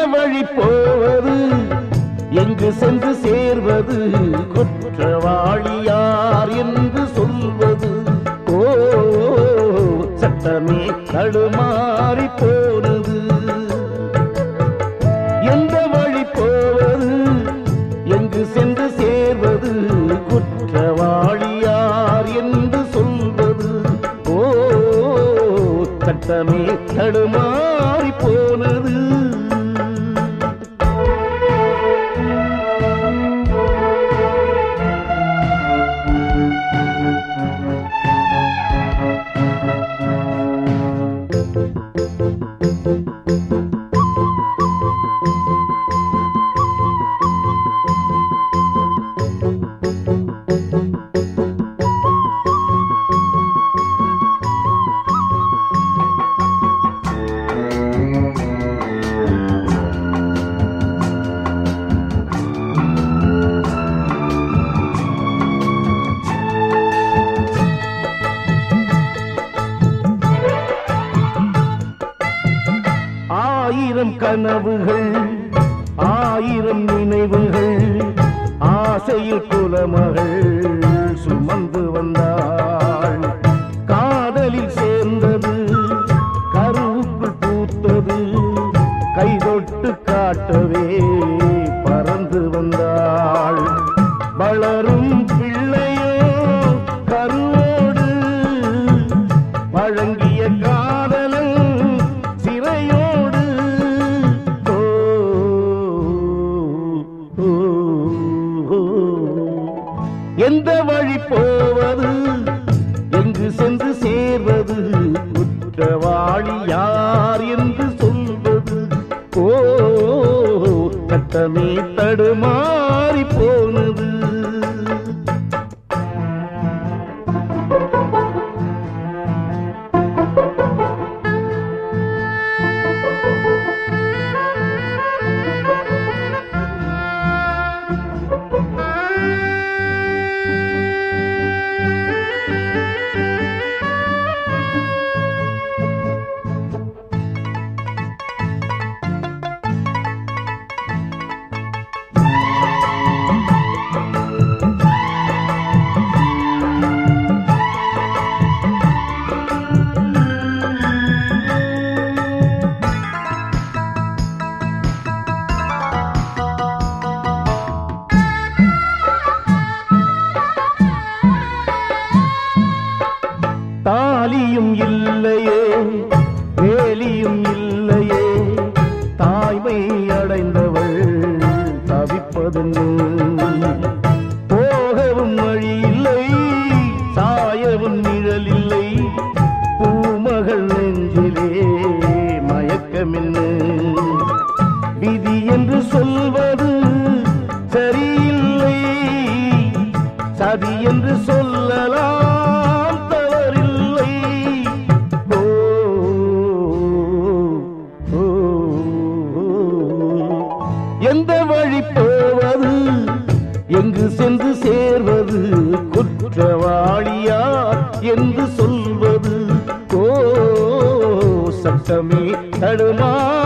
வழி போவது எங்கு சென்று சேர்வது குற்றவாளி யார் என்று சொல்வது ஓ சட்டமே தடுமாறி போனது எந்த வழி போவது எங்கு சென்று சேர்வது குற்றவாளி யார் என்று சொல்வது ஓ சட்டமே தடுமாறி போனது ஆயிரம் கனவுகள் ஆயிரம் நினைவுகள் ஆசையில் குலமகள் சுமந்து வந்தாள் காதலில் சேர்ந்தது கருவுக்குள் பூத்தது கைதொட்டு காட்டவே பறந்து வந்தாள் வளரும் பிள்ளையோ கருவோடு வழங்கிய காதலன் சிறையோடு ஓ, ஓ, ஓ. எந்த வழி போவது எங்கு சென்று சேர்வது குற்றவாளி யார் என்று சொல்வது ஓ சட்டமே தடுமாறி போனது தாலியும் இல்லையே வேலியும் இல்லையே தாய்மை அடைந்தவள் தவிப்பதென்னு போகவும் வழி இல்லை சாயவும் நிழல் இல்லை பூமகள் நெஞ்சிலே மயக்கமென்னு விதி என்று சொல்வது சரியில்லை சதி என்று சொல்லலாம் தவறில்லை ஓ, ஓ, ஓ. எந்த வழி போவது எங்கு சென்று சேர்வது குற்றவாளியா என்று சொல்வது ஓ சட்டமே தடுமா